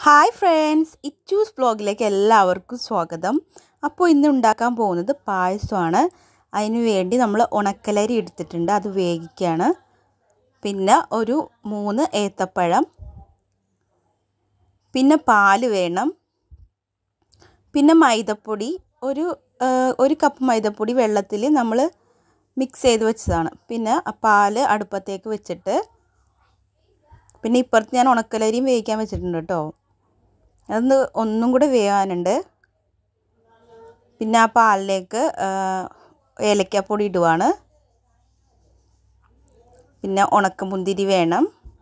hi friends ഇറ്റൂസ് വ്ലോഗിലേക്ക് എല്ലാവർക്കും സ്വാഗതം അപ്പോൾ ഇന്ന് ഉണ്ടാക്കാൻ പോകുന്നത് പായസമാണ് അതിന് വേണ്ടി നമ്മൾ ഉണക്കലരി എടുത്തിട്ടുണ്ട് അത് വേവിക്കുകയാണ് പിന്നെ ഒരു മൂന്ന് ഏത്തപ്പഴം പിന്നെ പാല് വേണം പിന്നെ മൈദപ്പൊടി ഒരു ഒരു കപ്പ് മൈദപ്പൊടി വെള്ളത്തിൽ നമ്മൾ മിക്സ് ചെയ്ത് വെച്ചതാണ് പിന്നെ ആ പാല് അടുപ്പത്തേക്ക് വെച്ചിട്ട് പിന്നെ ഇപ്പുറത്ത് ഞാൻ ഉണക്കലരിയും വേവിക്കാൻ വെച്ചിട്ടുണ്ട് കേട്ടോ അതൊന്ന് ഒന്നും കൂടെ വേവാനുണ്ട് പിന്നെ ആ പാലിലേക്ക് ഏലക്കാപ്പൊടി ഇടുവാണ് പിന്നെ ഉണക്കമുന്തിരി വേണം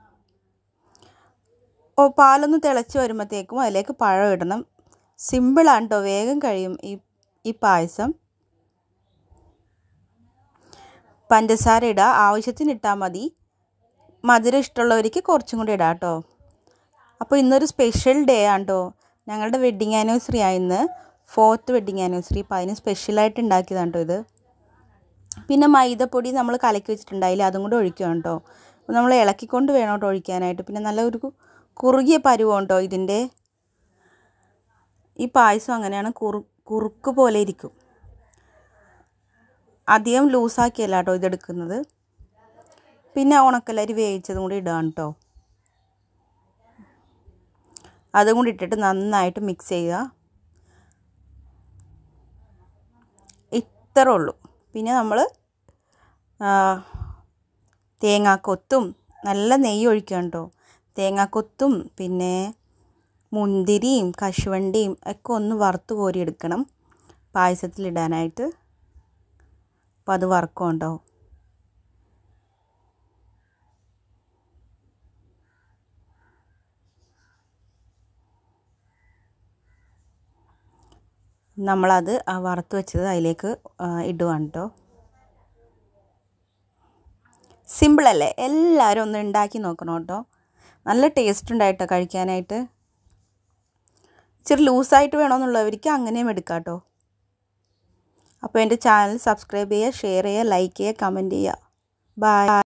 ഓ പാലൊന്ന് തിളച്ച് വരുമ്പോഴത്തേക്കും അതിലേക്ക് പഴം ഇടണം സിമ്പിളാണ് കേട്ടോ വേഗം കഴിയും ഈ ഈ പായസം പഞ്ചസാര ഇടുക ആവശ്യത്തിന് ഇട്ടാൽ മതി മധുരം ഇഷ്ടമുള്ളവർക്ക് കുറച്ചും കൂടി ഇടാം കേട്ടോ അപ്പോൾ ഇന്നൊരു സ്പെഷ്യൽ ഡേ ആണ് കേട്ടോ ഞങ്ങളുടെ വെഡ്ഡിങ് ആനിവേഴ്സറി ആയിന്ന് ഫോർത്ത് വെഡ്ഡിങ് ആനിവേഴ്സറി അപ്പോൾ അതിന് സ്പെഷ്യലായിട്ട് ഉണ്ടാക്കിയതാണ് കേട്ടോ ഇത് പിന്നെ മൈദപ്പൊടി നമ്മൾ കലക്കി വെച്ചിട്ടുണ്ടായില്ല അതും കൂടെ ഒഴിക്കുകയാണ് കേട്ടോ അപ്പോൾ നമ്മൾ ഇളക്കിക്കൊണ്ട് വേണം കേട്ടോ ഒഴിക്കാനായിട്ട് പിന്നെ നല്ല ഒരു കുറുകിയ പരുവം കേട്ടോ ഇതിൻ്റെ ഈ പായസം അങ്ങനെയാണ് കുറു കുറുക്ക് പോലെ ഇരിക്കും അധികം ലൂസാക്കിയല്ല കേട്ടോ ഇതെടുക്കുന്നത് പിന്നെ ഉണക്കലരി വേവിച്ചതും കൂടി ഇടുകയാണ് കേട്ടോ അതും കൂടി ഇട്ടിട്ട് നന്നായിട്ട് മിക്സ് ചെയ്യുക ഇത്രേ ഉള്ളൂ പിന്നെ നമ്മൾ തേങ്ങാക്കൊത്തും നല്ല നെയ്യ് ഒഴിക്കണം കേട്ടോ തേങ്ങാക്കൊത്തും പിന്നെ മുന്തിരിയും കശുവണ്ടിയും ഒക്കെ ഒന്ന് വറുത്ത് കോരി എടുക്കണം പായസത്തിലിടാനായിട്ട് അപ്പോൾ അത് വറക്കും കേട്ടോ നമ്മളത് വറുത്ത് വെച്ചത് അതിലേക്ക് ഇടുവാണ് കേട്ടോ സിമ്പിളല്ലേ എല്ലാവരും ഒന്ന് ഉണ്ടാക്കി നോക്കണം കേട്ടോ നല്ല ടേസ്റ്റ് ഉണ്ടായിട്ടോ കഴിക്കാനായിട്ട് ഇച്ചിരി ലൂസായിട്ട് വേണമെന്നുള്ളവർക്ക് അങ്ങനെയും എടുക്കാം കേട്ടോ അപ്പോൾ എൻ്റെ ചാനൽ സബ്സ്ക്രൈബ് ചെയ്യുക ഷെയർ ചെയ്യുക ലൈക്ക് ചെയ്യുക കമൻറ്റ് ചെയ്യുക ബൈ